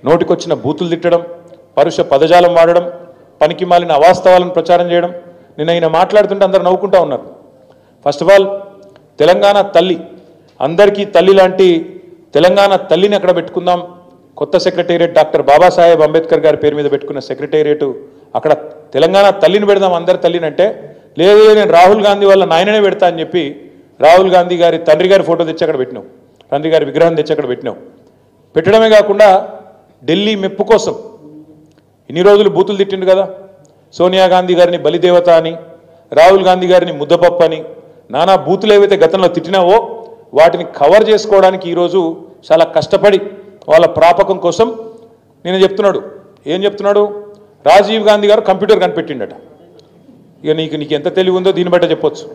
నోటికొచ్చిన బూతులు తిట్టడం పరుష పదజాలం వాడడం పనికి మాలిన అవాస్తవాలను ప్రచారం చేయడం నిన్న ఆయన మాట్లాడుతుంటే అందరు నవ్వుకుంటా ఉన్నారు ఫస్ట్ ఆఫ్ ఆల్ తెలంగాణ తల్లి అందరికీ తల్లి లాంటి తెలంగాణ తల్లిని అక్కడ పెట్టుకుందాం కొత్త సెక్రటేరియట్ డాక్టర్ బాబాసాహెబ్ అంబేద్కర్ గారి పేరు మీద పెట్టుకున్న సెక్రటేరియట్ అక్కడ తెలంగాణ తల్లిని పెడదాం అందరి తల్లిని అంటే లేదు నేను రాహుల్ గాంధీ వాళ్ళ నాయననే పెడతా అని చెప్పి రాహుల్ గాంధీ గారి తండ్రి గారి ఫోటో తెచ్చి అక్కడ పెట్టినాం తండ్రి గారి విగ్రహం తెచ్చి అక్కడ పెట్టినాం పెట్టడమే కాకుండా ఢిల్లీ మెప్పు కోసం ఇన్ని రోజులు బూతులు తిట్టిండు కదా సోనియా గాంధీ గారిని బలిదేవత అని రాహుల్ గాంధీ గారిని ముద్దపప్పు అని నానా బూతులు ఏవైతే గతంలో తిట్టినావో వాటిని కవర్ చేసుకోవడానికి ఈరోజు చాలా కష్టపడి వాళ్ళ ప్రాపకం కోసం నేను చెప్తున్నాడు ఏం చెప్తున్నాడు రాజీవ్ గాంధీ గారు కంప్యూటర్ కనిపెట్టిండట ఇక నీకు నీకు ఎంత తెలివి ఉందో దీన్ని బట్ట చెప్పొచ్చు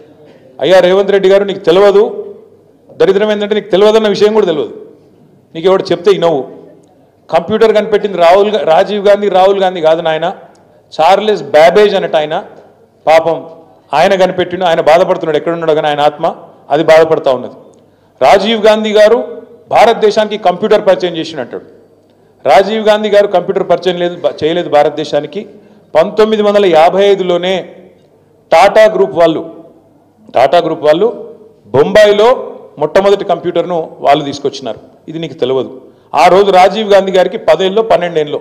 అయ్యా రేవంత్ రెడ్డి గారు నీకు తెలియదు దరిద్రం ఏంటంటే నీకు తెలియదన్న విషయం కూడా తెలియదు నీకు ఎవడు చెప్తే ఇనవు కంప్యూటర్ కనిపెట్టింది రాహుల్ గా- రాజీవ్ గాంధీ రాహుల్ గాంధీ కాదు నాయన చార్లెస్ బ్యాబేజ్ అన్నట్టు ఆయన పాపం ఆయన కనిపెట్టిండు ఆయన బాధపడుతున్నాడు ఎక్కడున్నాడు కానీ ఆయన ఆత్మ అది బాధపడతా ఉన్నది రాజీవ్ గాంధీ గారు భారతదేశానికి కంప్యూటర్ పరిచయం చేసినట్టు రాజీవ్ గాంధీ గారు కంప్యూటర్ పరిచయం లేదు బ- చేయలేదు భారతదేశానికి పంతొమ్మిది వందల యాభై ఐదులోనే టాటా గ్రూప్ వాళ్ళు టాటా గ్రూప్ వాళ్ళు బొంబాయిలో మొట్టమొదటి కంప్యూటర్ను వాళ్ళు తీసుకొచ్చినారు ఇది నీకు తెలియదు ఆ రోజు రాజీవ్ గాంధీ గారికి పదేళ్ళలో పన్నెండేళ్ళలో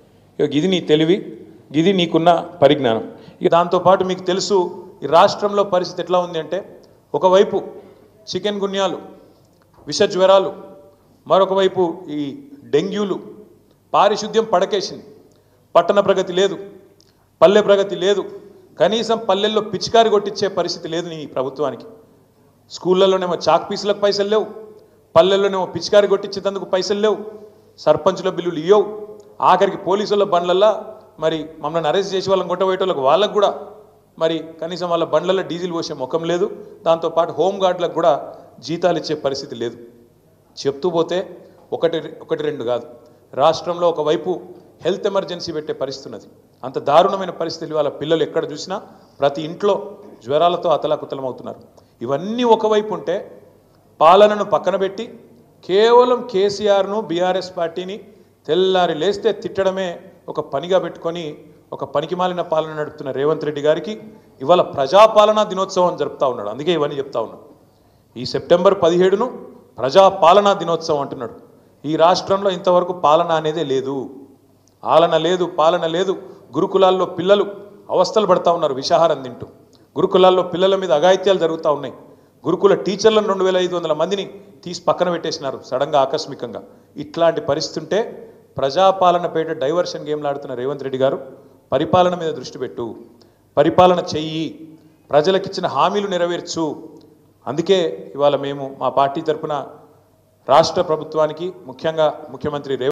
ఇక ఇది నీ తెలివి ఇది నీకున్న పరిజ్ఞానం ఇక దాంతోపాటు మీకు తెలుసు ఈ రాష్ట్రంలో పరిస్థితి ఎట్లా ఉంది అంటే ఒకవైపు చికెన్ గున్యాలు విష జ్వరాలు మరొక వైపు ఈ డెంగ్యూలు పారిశుద్ధ్యం పడకేసింది పట్టణ ప్రగతి లేదు పల్లె ప్రగతి లేదు కనీసం పల్లెల్లో పిచికారి కొట్టించే పరిస్థితి లేదు నీ ప్రభుత్వానికి స్కూళ్ళలోనేమో చాక్ పీసులకు పైసలు లేవు పల్లెల్లోనేమో పిచికారి కొట్టించేందుకు పైసలు లేవు సర్పంచుల బిల్లులు ఇవ్వవు ఆఖరికి పోలీసుల బండ్లల్లో మరి మమ్మల్ని అరెస్ట్ చేసి వాళ్ళని కొట్టబోయేటోళ్ళకి వాళ్ళకు కూడా మరి కనీసం వాళ్ళ బండ్లలో డీజిల్ పోసే ముఖం లేదు దాంతోపాటు హోమ్ గార్డులకు కూడా జీతాలు ఇచ్చే పరిస్థితి లేదు చెప్తూ పోతే ఒకటి ఒకటి రెండు కాదు రాష్ట్రంలో ఒకవైపు హెల్త్ ఎమర్జెన్సీ పెట్టే పరిస్థితి ఉన్నది అంత దారుణమైన పరిస్థితులు వాళ్ళ పిల్లలు ఎక్కడ చూసినా ప్రతి ఇంట్లో జ్వరాలతో అతలాకుతలం అవుతున్నారు ఇవన్నీ ఒకవైపు ఉంటే పాలనను పక్కన పెట్టి కేవలం కేసీఆర్ను బీఆర్ఎస్ పార్టీని తెల్లారి లేస్తే తిట్టడమే ఒక పనిగా పెట్టుకొని ఒక పనికిమాలిన పాలన నడుపుతున్న రేవంత్ రెడ్డి గారికి ఇవాళ ప్రజాపాలనా దినోత్సవం జరుపుతా ఉన్నాడు అందుకే ఇవన్నీ చెప్తా ఉన్నాడు ఈ సెప్టెంబర్ పదిహేడును ప్రజాపాలనా దినోత్సవం అంటున్నాడు ఈ రాష్ట్రంలో ఇంతవరకు పాలన అనేదే లేదు ఆలన లేదు పాలన లేదు గురుకులాల్లో పిల్లలు అవస్థలు పడతా ఉన్నారు విషాహారం తింటూ గురుకులాల్లో పిల్లల మీద అఘాయిత్యాలు జరుగుతూ ఉన్నాయి గురుకుల టీచర్లను రెండు వేల ఐదు వందల మందిని తీసి పక్కన పెట్టేసినారు సడన్గా ఆకస్మికంగా ఇట్లాంటి పరిస్థితి ఉంటే ప్రజాపాలన పేట డైవర్షన్ గేమ్లు ఆడుతున్న రేవంత్ రెడ్డి గారు పరిపాలన మీద దృష్టి పెట్టు పరిపాలన చెయ్యి ప్రజలకిచ్చిన హామీలు నెరవేర్చు అందుకే ఇవాళ మేము మా పార్టీ తరపున రాష్ట్ర ప్రభుత్వానికి ముఖ్యంగా ముఖ్యమంత్రి రేవంత్